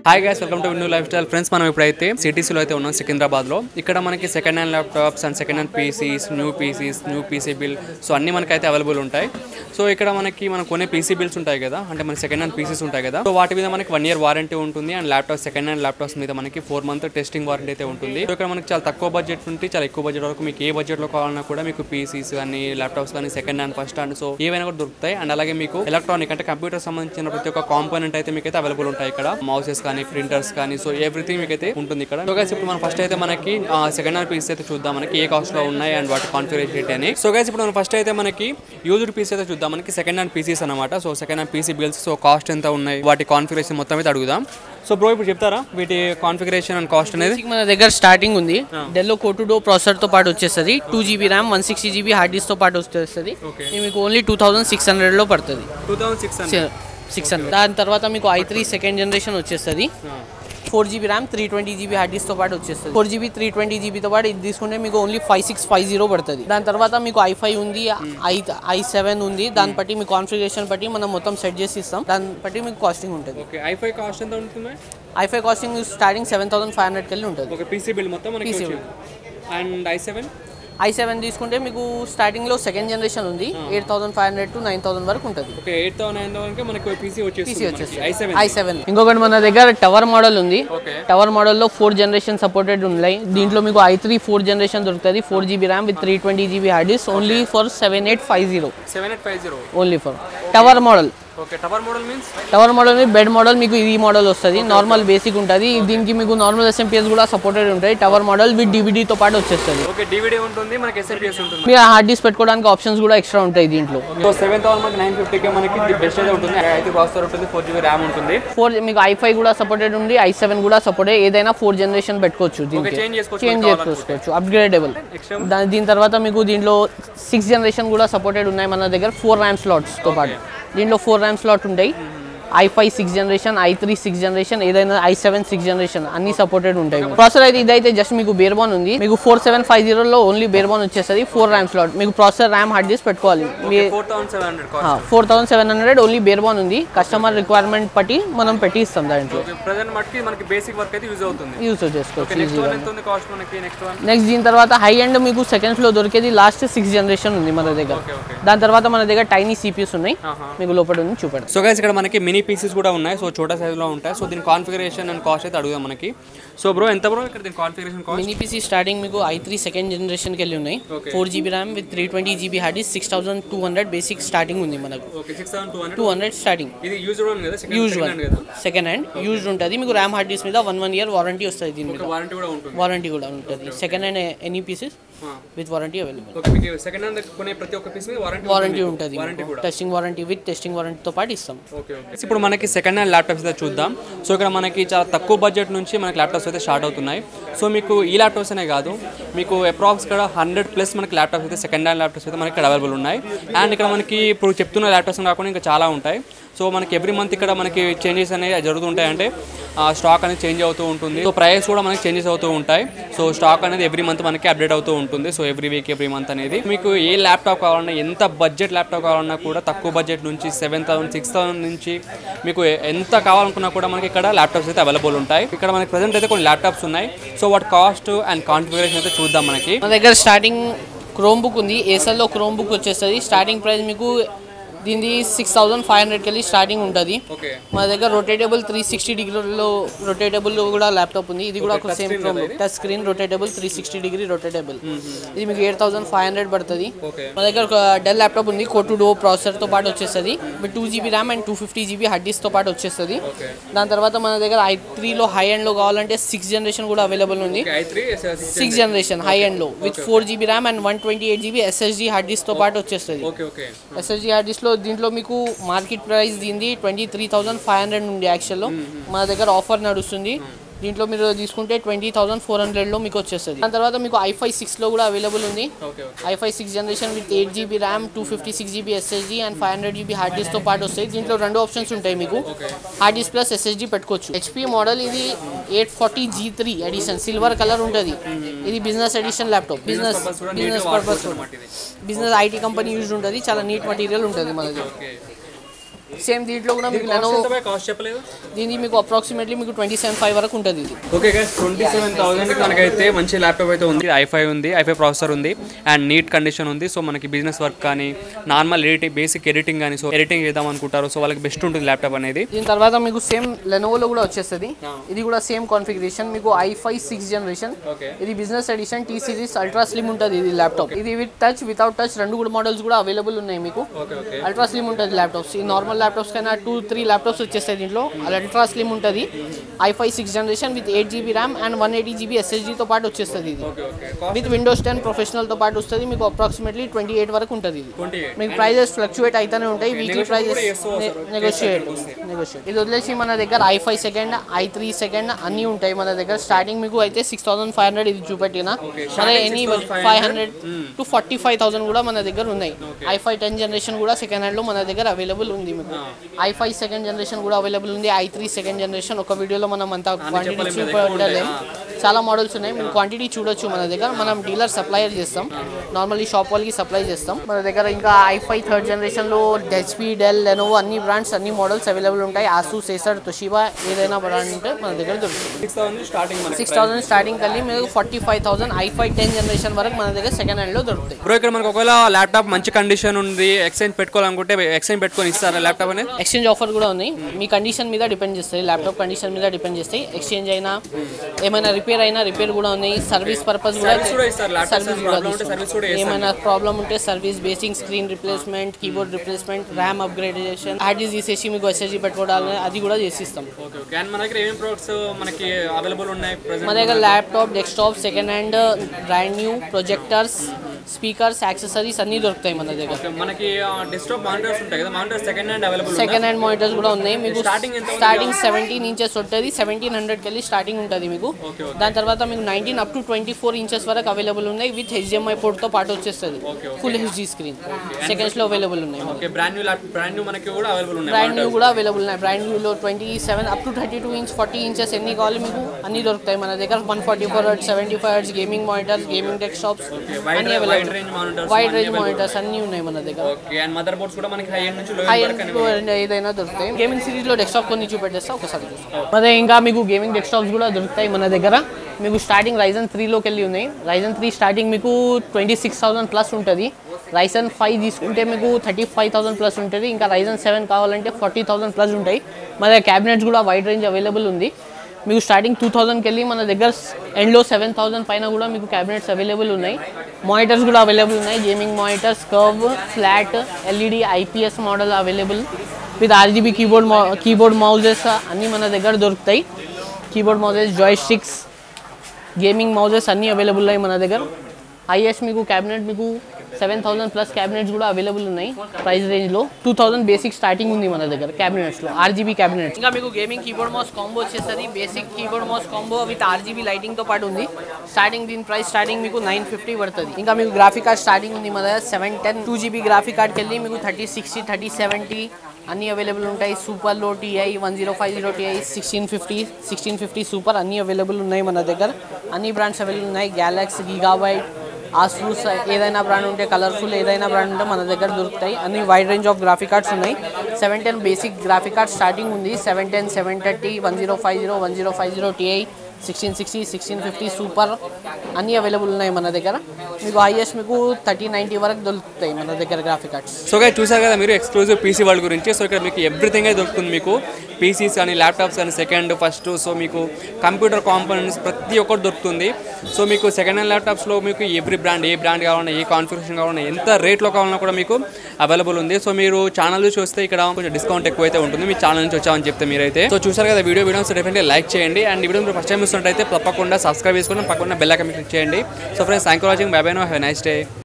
Hi guys welcome to new lifestyle friends మనం ఇప్పుడైతే సిటీసీలో అయితే ఉన్నాం సికింద్రాబాద్ లో ఇక్కడ మనకి second hand laptops and second hand PCs new PCs new PC build so అన్ని మనకైతే అవైలబుల్ ఉంటాయి సో ఇక్కడ మనకి మనం కొనే పీసీ బిల్స్ ఉంటాయి కదా అంటే మన సెకండ్ హ్యాండ్ పీసీస్ ఉంటాయి కదా సో వాటి మీద మనకి వన్ ఇయర్ వారంటీ ఉంటుంది and laptop second hand laptops మీద మనకి ఫోర్ మంత్ టెస్టింగ్ వారంటీ అయితే ఉంటుంది సో ఇక్కడ మనకి చాలా తక్కువ బడ్జెట్ నుండి చాలా ఎక్కువ బడ్జెట్ వరకు మీకు ఏ బడ్జెట్ లో కావాలన్నా కూడా మీకు పీసీస్ కానీ ల్యాప్టాప్స్ కానీ second hand first hand so ఏవైనా కూడా దొరుకుతాయి అండ్ అలాగే మీకు ఎలక్ట్రానిక్ అంటే కంప్యూటర్ సంబంధించిన ప్రతి ఒక్క కాంపోనెంట్ అయితే మీకు అయితే అవైలబుల్ ఉంటాయి ఇక్కడ మౌసెస్ కానీ ప్రింటర్స్ కానీ సో ఎవ్రీథింగ్ మీకు అయితే ఉంటుంది ఇక్కడ సో గైస్ ఇప్పుడు మనం ఫస్ట్ అయితే మనకి సెకండ్ హ్యాండ్ పీస్ అయితే చూద్దాం మనకి ఏ కాస్ట్ లో ఉన్నాయి అండ్ వాటి కాన్ఫిగరేషన్ ఏంటి అని సో గైస్ ఇప్పుడు మనం ఫస్ట్ అయితే మనకి యూజ్డ్ పీస్ అయితే చూద్దాం మనకి సెకండ్ హ్యాండ్ పీసీస్ అనమాట so second hand PC builds so cost ఎంత ఉన్నాయి వాటి కాన్ఫిగరేషన్ మొత్తం అయితే అడుగుదాం సో బ్రో ఇప్పుడు చెప్తారా వీటి కాన్ఫిగరేషన్ అండ్ కాస్ట్ అనేది బేసిక్ మన దగ్గర స్టార్టింగ్ ఉంది డెల్లో కోటుడో ప్రాసెసర్ తో పాటు వచ్చేస్తుంది two GB RAM one sixty GB hard disk తో పాటు వచ్చేస్తుంది Okay. ఇది మీకు only two thousand six hundred లో పడుతుంది two thousand six hundred six hundred దాని తర్వాత మీకు ఐ త్రీ సెకండ్ జనరేషన్ వచ్చేస్తుంది four GB RAM three twenty GB hard disk తో పాటు వచ్చేస్తుంది ఫోర్ జీబీ త్రీ ట్వంటీ జీబీతో పాటు ఇది తీసుకుంటే మీకు only five six five zero పడుతుంది దాని తర్వాత మీకు ఐ ఫైవ్ ఉంది ఐ ఐ సెవెన్ ఉంది దాన్ని బట్టి మీ కాన్ఫిగరేషన్ బట్టి మనం మొత్తం సెట్ చేసి ఇస్తాం దాన్ని బట్టి మీకు కాస్టింగ్ ఉంటుంది ఓకే ఐఫై కాస్ట్ ఎంత ఉంటుంది I five costing starting seven thousand five hundred కెళ్ళి ఉంటుంది ఓకే పీసీ బిల్ మొత్తం మనకి PC వచ్చింది and i seven i seven తీసుకుంటే మీకు స్టార్టింగ్ లో సెకండ్ జనరేషన్ ఉంది eight thousand five hundred to nine thousand వరకు ఉంటుంది okay eight thousand nine thousand మనకి పీసీ పీసీ వచ్చేసి వచ్చేసి ఐ సెవెన్ ఐ సెవెన్ ఇంకొకటి మన దగ్గర టవర్ మోడల్ ఉంది ఓకే టవర్ మోడల్లో ఫోర్ జనరేషన్ సపోర్టెడ్ ఉన్నాయి దీంట్లో మీకు ఐ త్రీ ఫోర్ జనరేషన్ దొరుకుతుంది four GB RAM with three twenty GB hard disk only for seven eight five zero seven eight five zero only for tower model okay tower model means tower model మీ bed model మీకు ఈ model వస్తుంది normal basic ఉంటుంది దీనికి మీకు normal SMPS కూడా supported ఉంటాయి tower model with డివిడీతో పాటు వచ్చేస్తుంది ఓకే డివిడీ ఉంటుంది మనకి ఎస్ఎంపిఎస్ ఉంటుంది మీరు హార్డ్ డిస్క్ పెట్టుకోవడానికి ఆప్షన్స్ కూడా ఎక్స్ట్రా ఉంటాయి దీంట్లో సో సెవెన్ థౌసండ్ మనకి నైన్ ఫిఫ్టీకి మనకి బెస్ట్ అయితే ఉంటుంది అయితే ప్రాసెసర్ ఉంటుంది ఫోర్ జీబీ ర్యామ్ ఉంటుంది ఫోర్ మీకు ఐ ఫైవ్ కూడా సపోర్టెడ్ ఉంది ఐ సెవెన్ కూడా సపోర్టెడ్ ఏదైనా ఫోర్ జనరేషన్ పెట్టుకోవచ్చు దీనికి చేంజ్ చేసుకోవచ్చు చేంజ్ చేసుకోవచ్చు అప్గ్రేడబుల్ Extra? దాని దీని తర్వాత మీకు దీంట్లో సిక్స్ జనరేషన్ కూడా సపోర్టెడ్ ఉన్నాయి మన దగ్గర ఫోర్ ర్యామ్ స్లాట్స్తో పాటు దీంట్లో ఫోర్ ర్యామ్ స్లాట్ ఉంటాయి i five six generation i three six generation ఏదైనా ఐ సెవెన్ సిక్స్ జనరేషన్ అన్ని సపోర్టెడ్ ఉంటాయి ప్రాసెసర్ అయితే ఇదైతే జస్ట్ మీకు బేర్బాన్ ఉంది మీకు ఫోర్ సెవెన్ ఫైవ్ జీరోలో ఓన్లీ బేర్బాన్ వచ్చేస్తుంది ఫోర్ ర్యామ్ స్లాట్ మీకు ప్రాసెసర్ ర్యామ్ హార్డ్ డిస్క్ పెట్టుకోవాలి మీ four thousand seven hundred cost four thousand seven hundred only barebone ఉంది కస్టమర్ రిక్వైర్మెంట్ బట్టి మనం పెట్టి ఇస్తాం దాంట్లో ఓకే ప్రజెంట్ మటుకి మనకి బేసిక్ వర్క్ అయితే యూజ్ అవుతుంది యూస్ చేసుకోవచ్చు నెక్స్ట్ వన్ ఎంత ఉంది కాస్ట్ మనకి నెక్స్ట్ వన్ నెక్స్ట్ దీని తర్వాత హై ఎండ్ మీకు సెకండ్స్ లో దొరికేది లాస్ట్ సిక్స్ జనరేషన్ ఉంది మన దగ్గర ఓకే ఓకే దాని తర్వాత మన దగ్గర టైనీ సిపిఎస్ ఉన్నాయి ఆహా. మీకు లోపల ఉంది చూపెడతాం సో గైస్ ఇక్కడ మనకి మినీ పీసెస్ కూడా ఉన్నాయి సో చోటా సైజులో ఉంటాయి సో దీని కాన్ఫిగరేషన్ అండ్ కాస్ట్ అయితే అడుగుదాం మనకి సో బ్రో ఎంత బ్రో ఇక్కడ దీని configuration cost mini PC starting మీకు ఐ త్రీ సెకండ్ జనరేషన్కి వెళ్ళి ఉన్నాయి Okay. Four GB RAM with three twenty GB hard disk six thousand two hundred basic starting ఉంది మనకు okay six thousand two hundred two hundred starting ఇది use one కదా second use second one hand కదా second hand used ఉంటుంది మీకు RAM hard disk మీద one one year warranty వస్తుంది దీని మీద వారంటీ కూడా ఉంటుంది వారంటీ కూడా ఉంటుంది second hand any pieces with warranty available okay మీకు సెకండ్ హ్యాండ్ కొనే ప్రతి ఒక్క పీస్ మీద వారంటీ వారంటీ ఉంటుంది వారంటీ కూడా టెస్టింగ్ వారంటీ విత్ టెస్టింగ్ వారంటీతో పాటు ఇస్తాం ఓకే ఓకే ఇప్పుడు మనకి సెకండ్ హ్యాండ్ ల్యాప్టాప్స్ అయితే చూద్దాం సో ఇక్కడ మనకి చాలా తక్కువ బడ్జెట్ నుంచి మనకి ల్యాప్టాప్స్ అయితే స్టార్ట్ అవుతున్నాయి సో మీకు ఈ ల్యాప్టాప్స్ అనే కాదు మీకు అప్రాక్స్ ఇక్కడ హండ్రెడ్ ప్లస్ మనకి ల్యాప్టాప్స్ అయితే సెకండ్ హ్యాండ్ ల్యాప్టాప్స్ అయితే మనకి ఇక్కడ అవైలబుల్ ఉన్నాయి అండ్ ఇక్కడ మనకి ఇప్పుడు చెప్తున్న ల్యాప్టాప్స్ కాకుండా ఇంకా చాలా ఉంటాయి సో మనకి ఎవ్రీ మంత్ ఇక్కడ మనకి చేంజెస్ అనేవి జరుగుతుంటాయి అంటే స్టాక్ అనేది చేంజ్ అవుతూ ఉంటుంది సో ప్రైస్ కూడా మనకి చేంజెస్ అవుతూ ఉంటాయి సో స్టాక్ అనేది ఎవ్రీ మంత్ మనకి అప్డేట్ అవుతూ ఉంటుంది so every week every month అనేది మీకు ఏ ల్యాప్టాప్ కావాలన్నా ఎంత బడ్జెట్ ల్యాప్టాప్ కావాలన్నా కూడా తక్కువ బడ్జెట్ నుంచి సెవెన్ థౌసండ్ సిక్స్ థౌసండ్ నుంచి మీకు ఎంత కావాలనుకున్నా కూడా మనకి ఇక్కడ ల్యాప్టాప్స్ అయితే అవైలబుల్ ఉంటాయి ఇక్కడ మనకి ప్రజెంట్ అయితే కొన్ని ల్యాప్టాప్స్ ఉన్నాయి సో వాటి కాస్ట్ అండ్ కాన్ఫిగరేషన్ అయితే చూద్దాం మనకి మన దగ్గర స్టార్టింగ్ క్రోమ్ బుక్ ఉంది ఏసర్లో క్రోమ్ బుక్ వచ్చేస్తుంది స్టార్టింగ్ ప్రైస్ మీకు దీనిది సిక్స్ థౌసండ్ ఫైవ్ హండ్రెడ్కి వెళ్ళి స్టార్టింగ్ ఉంటుంది ఓకే మన దగ్గర రొటేటబుల్ త్రీ సిక్స్టీ డిగ్రీలో రొటేటబుల్ కూడా ల్యాప్టాప్ ఉంది ఇది కూడా ఒక same Chromebook touch screen rotatable three sixty degree rotatable ఇది మీకు ఎయిట్ థౌసండ్ ఫైవ్ హండ్రెడ్ పడుతుంది ఓకే మన దగ్గర ఒక డెల్ ల్యాప్టాప్ ఉంది కోటు డో ప్రాసెసర్తో పాటు వచ్చేస్తుంది with two GB RAM and two fifty GB hard డిస్క్తో పాటు వచ్చేస్తుంది ఓకే దాని తర్వాత మన దగ్గర ఐ త్రీలో హై ఎండ్లో కావాలంటే సిక్స్ జనరేషన్ కూడా అవైలబుల్ ఉంది I three six generation high end లో with four GB RAM and one twenty eight GB SSD hard disk తో పాటు వచ్చేస్తుంది okay okay SSD hard disk లో దీంట్లో మీకు మార్కెట్ ప్రైస్ దీనిది twenty three thousand five hundred ఉంది యాక్చువల్లో మన దగ్గర ఆఫర్ నడుస్తుంది దీంట్లో మీరు తీసుకుంటే ట్వంటీ థౌసండ్ ఫోర్ హండ్రెడ్లో మీకు వచ్చేస్తుంది దాని తర్వాత మీకు ఐఫై సిక్స్లో కూడా అవైలబుల్ ఉంది okay okay i five six generation with eight GB RAM two fifty six GB SSD and five hundred GB hard డిస్క్తో పాటు వస్తాయి దీంట్లో రెండు ఆప్షన్స్ ఉంటాయి మీకు హార్డ్ డిస్క్ ప్లస్ ఎస్ఎస్డి పెట్టుకోవచ్చు హెచ్పి మోడల్ ఇది eight forty G three edition silver colour ఉంటుంది ఇది business edition laptop business business purpose business IT company use ఉంటుంది చాలా నీట్ మటీరియల్ ఉంటుంది మనది ఓకే సేమ్ దీంట్లో కూడా మీకు లెనోవో కాస్ట్ చెప్పలేదు దీనికి మీకు అప్రాక్సిమేట్లీ మీకు ట్వంటీ సెవెన్ ఫైవ్ వరకు ఉంటుంది ఇది okay guys twenty seven thousand మనకైతే మంచి ల్యాప్టాప్ అయితే ఉంది ఐఫై ఉంది ఐఫై ప్రాసెసర్ ఉంది అండ్ నీట్ కండిషన్ ఉంది సో మనకి బిజినెస్ వర్క్ కానీ నార్మల్ ఎడిటింగ్ బేసిక్ ఎడిటింగ్ కానీ సో ఎడిటింగ్ చేద్దాం అనుకుంటారు సో వాళ్ళకి బెస్ట్ ఉంటుంది ల్యాప్టాప్ అనేది దీని తర్వాత మీకు సేమ్ లెనోవోలో కూడా వచ్చేస్తుంది ఇది కూడా సేమ్ కాన్ఫిగరేషన్ మీకు I five six generation okay ఇది business edition T series ultra slim ఉంటుంది ఇది ల్యాప్టాప్ ఇది విత్ టచ్ వితౌట్ టచ్ రెండు కూడా మోడల్స్ కూడా అవైలబుల్ ఉన్నాయి మీకు ఓకే ఓకే అల్ట్రా స్లిమ్ ఉంటుంది ల్యాప్టాప్స్ ఈ నార్మల్ ల్యాప్టాప్స్ కన్నా టూ త్రీ ల్యాప్టాప్స్ వచ్చేస్తాయి దీంట్లో అల్ట్రా స్లిమ్ ఉంటుంది I five six generation with eight GB RAM and one eighty GB ఎస్ఎస్డీతో పాటు వచ్చేస్తుంది ఇది okay okay with Windows ten ప్రొఫెషనల్తో పాటు వస్తుంది మీకు అప్రాక్సిమేట్లీ ట్వంటీ ఎయిట్ వరకు ఉంటుంది ఇది ట్వంటీ మీకు ప్రైజెస్ ఫ్లక్చువేట్ అయితేనే ఉంటాయి వీక్లీ Negotiate ప్రైజెస్ కూడా చేస్తూ వస్తారు. నెగోషియేట్ నెగోషియేట్ ఇది వదిలేసి మన దగ్గర I five second I three second అన్నీ ఉంటాయి మన దగ్గర స్టార్టింగ్ మీకు అయితే సిక్స్ థౌసండ్ ఫైవ్ హండ్రెడ్ ఇది చూపెట్టిన Okay, అదే starting any 6,500, five hundred to forty five thousand కూడా మన దగ్గర ఉన్నాయి ఐ ఫైవ్ టెన్ జనరేషన్ కూడా సెకండ్ హ్యాండ్లో మన దగ్గర అవైలబుల్ ఉంది మీకు ఐ ఫైవ్ సెకండ్ జనరేషన్ కూడా అవైలబుల్ ఉంది ఐ త్రీ సెకండ్ జనరేషన్ ఒక వీడియోలో మనం అంతా క్వాంటిటీ చెప్పలేం కదా, ఎక్కువ చూపెట్టలేం చాలా మోడల్స్ ఉన్నాయి మీరు క్వాంటిటీ చూడొచ్చు మన దగ్గర మనం డీలర్ సప్లయర్ చేస్తాం నార్మల్లీ షాప్ వాళ్ళకి సప్లై చేస్తాం మన దగ్గర ఇంకా ఐ ఫైవ్ థర్డ్ జనరేషన్లో హెచ్పి డెల్ లెనోవో అన్ని బ్రాండ్స్ అన్ని మోడల్స్ అవైలబుల్ ఉంటాయి ఆసు సేసర్ తొషిబా ఏదైనా బ్రాండ్ ఉంటే మన దగ్గర దొరుకుతుంది సిక్స్ థౌసండ్ స్టార్టింగ్ మనకి సిక్స్ థౌసండ్ స్టార్టింగ్ కలిగి మీకు forty five thousand I five ten generation వరకు మన దగ్గర సెకండ్ హ్యాండ్లో దొరుకుతాయి బ్రో ఇక్కడ మనకు ఒకవేళ ల్యాప్టాప్ మంచి కండిషన్ ఉంది ఎక్స్చేంజ్ పెట్టుకోవాలనుకుంటే ఎక్స్చేంజ్ పెట్టుకొని ఇస్తారా ల్యాప్టాప్ అనేది ఎక్స్చేంజ్ ఆఫర్ కూడా ఉన్నాయి మీ కండిషన్ మీద డిపెండ్ చేస్తాయి ల్యాప్టాప్ కండిషన్ మీద డిపెండ్ చేస్తాయి ఎక్స్చేంజ్ అయినా ఏమైనా రిపేర్ అయినా రిపేర్ కూడా ఉన్నాయి సర్వీస్ పర్పస్ కూడా Service కూడా ఇస్తారు. Laptop సర్వీస్ service కూడా problem ఉంటే service కూడా తీస్తాం. చేస్తాం. ఏమైనా ప్రాబ్లం ఉంటే service basing screen replacement keyboard replacement RAM upgradation hard disk తీసేసి మీకు ఎస్ఎస్జీ పెట్టుకోవడాలి అది కూడా చేసిస్తాం ఓకే ఓకే అండ్ మన దగ్గర ఏమేమి ప్రొడక్ట్స్ మనకి అవైలబుల్ ఉన్నాయి మన ప్రెసెంట్ దగ్గర laptop desktop second hand brand new projectors speakers accessories అన్నీ దొరుకుతాయి మన దగ్గర మనకి డెస్క్టాప్ మానిటర్స్ ఉంటాయి కదా monitors second hand available second hand monitors కూడా ఉన్నాయి మీకు Starting ఎంత ఉంది? స్టార్టింగ్ సెవెంటీన్ ఇంచెస్ ఉంటుంది సెవెంటీన్ హండ్రెడ్కి వెళ్ళి స్టార్టింగ్ ఉంటుంది మీకు Okay, okay. దాని తర్వాత మీకు nineteen up to twenty four inches వరకు అవైలబుల్ ఉన్నాయి విత్ హెచ్డిఎంఐ పోర్ట్తో పాటు వచ్చేస్తుంది Okay, okay. Full HD screen సెకండ్స్లో అవైలబుల్ ఉన్నాయి okay brand new brand new మనకి కూడా అవైలబుల్ ఉన్నాయి బ్రాండ్ న్యూ కూడా అవైలబుల్ ఉన్నాయి బ్రాండ్ న్యూలో twenty seven up to thirty two inch forty inches ఎన్ని కావాలి మీకు అన్ని దొరుకుతాయి మన దగ్గర one forty four hertz seventy five hertz gaming monitors gaming desktops wide అన్ని wide available range monitors wide range monitors అన్నీ ఉన్నాయి మన దగ్గర ఓకే అండ్ మదర్ బోర్డ్స్ కూడా మనకి హై ఎండ్ నుంచి లో హై ఎండ్ వరకు ఎండ్ ఏదైనా దొరుకుతాయి గేమింగ్ సిరీస్ లో డెస్క్టాప్ కొన్ని చూపెట్టేస్తా ఒకసారి చూస్తాం అదే ఇంకా మీకు గేమింగ్ డెస్క్టాప్స్ కూడా దొరుకుతాయి మన దగ్గర మీకు స్టార్టింగ్ రైజన్ త్రీలోకి వెళ్ళి ఉన్నాయి రైజన్ త్రీ స్టార్టింగ్ మీకు ట్వంటీ సిక్స్ థౌసండ్ ప్లస్ ఉంటుంది రైజన్ ఫైవ్ తీసుకుంటే మీకు థర్టీ ఫైవ్ థౌసండ్ ప్లస్ ఉంటుంది ఇంకా రైజన్ సెవెన్ కావాలంటే ఫార్టీ థౌసండ్ ప్లస్ ఉంటాయి మన దగ్గర క్యాబినెట్స్ కూడా వైడ్ రేంజ్ అవైలబుల్ ఉంది మీకు స్టార్టింగ్ టూ థౌసండ్కి వెళ్ళి మన దగ్గర ఎండ్లో సెవెన్ థౌసండ్ పైన కూడా మీకు క్యాబినెట్స్ అవైలబుల్ ఉన్నాయి మానిటర్స్ కూడా అవైలబుల్ ఉన్నాయి gaming monitors curve flat LED IPS model available with RGB keyboard keyboard mouses అన్నీ మన దగ్గర దొరుకుతాయి keyboard mouses joystick gaming mouses అన్నీ అవైలబుల్ ఉన్నాయి మన దగ్గర ఐఎస్ మీకు క్యాబినెట్ మీకు సెవెన్ థౌసండ్ ప్లస్ క్యాబినెట్స్ కూడా అవైలబుల్ ఉన్నాయి ప్రైస్ రేంజ్లో టూ థౌసండ్ బేసిక్ స్టార్టింగ్ ఉంది మన దగ్గర క్యాబినెట్స్లో ఆర్జీబీ క్యాబినెట్స్ ఇంకా మీకు గేమింగ్ కీబోర్డ్ మౌస్ కాంబో వచ్చేస్తుంది basic keyboard mouse combo with RGB లైటింగ్తో పాటు ఉంది స్టార్టింగ్ దీని ప్రైస్ స్టార్టింగ్ మీకు నైన్ ఫిఫ్టీ పడుతుంది ఇంకా మీకు గ్రాఫిక్ కార్డ్ స్టార్టింగ్ ఉంది మన దగ్గర seven ten two GB graphic కార్డ్కి వెళ్ళి మీకు థర్టీ సిక్స్టీ థర్టీ సెవెంటీ అన్నీ అవైలబుల్ ఉంటాయి సూపర్ లో Ti one zero five zero Ti sixteen fifty sixteen fifty super అన్నీ అవైలబుల్ ఉన్నాయి మన దగ్గర అన్ని బ్రాండ్స్ అవైలబుల్ ఉన్నాయి గ్యాలక్స్ గిగాబైట్ ఆసూస్ ఏదైనా బ్రాండ్ ఉంటే కలర్ఫుల్ ఏదైనా బ్రాండ్ ఉంటే మన దగ్గర దొరుకుతాయి అన్ని wide range of graphic cards ఉన్నాయి seven ten basic graphic card starting ఉంది seven ten seven thirty one zero five zero one zero five zero Ti sixteen sixty sixteen fifty super అన్నీ available ఉన్నాయి మన దగ్గర మీకు హైయెస్ట్ మీకు thirty ninety వరకు దొరుకుతాయి మన దగ్గర గ్రాఫిక్ కార్డ్స్ సో గా చూసారు కదా మీరు ఎక్స్క్లూజివ్ పీసీ వరల్డ్ గురించి సో ఇక్కడ మీకు ఎవ్రీథింగ్ అయితే దొరుకుతుంది మీకు పీసీస్ కానీ ల్యాప్టాప్స్ కానీ సెకండ్ ఫస్ట్ సో మీకు కంప్యూటర్ కాంపోనెంట్స్ ప్రతి ఒక్కటి దొరుకుతుంది సో మీకు సెకండ్ హ్యాండ్ ల్యాప్టాప్స్లో మీకు ఎవ్రీ బ్రాండ్ ఏ బ్రాండ్ కావాలన్నా ఏ కాన్ఫిగరేషన్ కావాలన్నా ఎంత రేట్లో కావాలన్నా కూడా మీకు అవైలబుల్ ఉంది సో మీరు ఛానల్ చూసి వస్తే ఇక్కడ కొంచెం డిస్కౌంట్ ఎక్కువ అయితే ఉంటుంది మీ ఛానల్ నుంచి వచ్చామని చెప్తే మీరైతే సో చూసారు కదా వీడియో వీడియో డెఫినెట్లీ లైక్ చేయండి అండ్ ఈ వీడియో మీరు ఫస్ట్ టైం చూస్తుంటే తప్పకుండా సబ్స్క్రైబ్ చేసుకుని పక్కన బెల్ ఐకాన్ క్లిక్ చేయండి so friends thank you watching bye bye no have nice day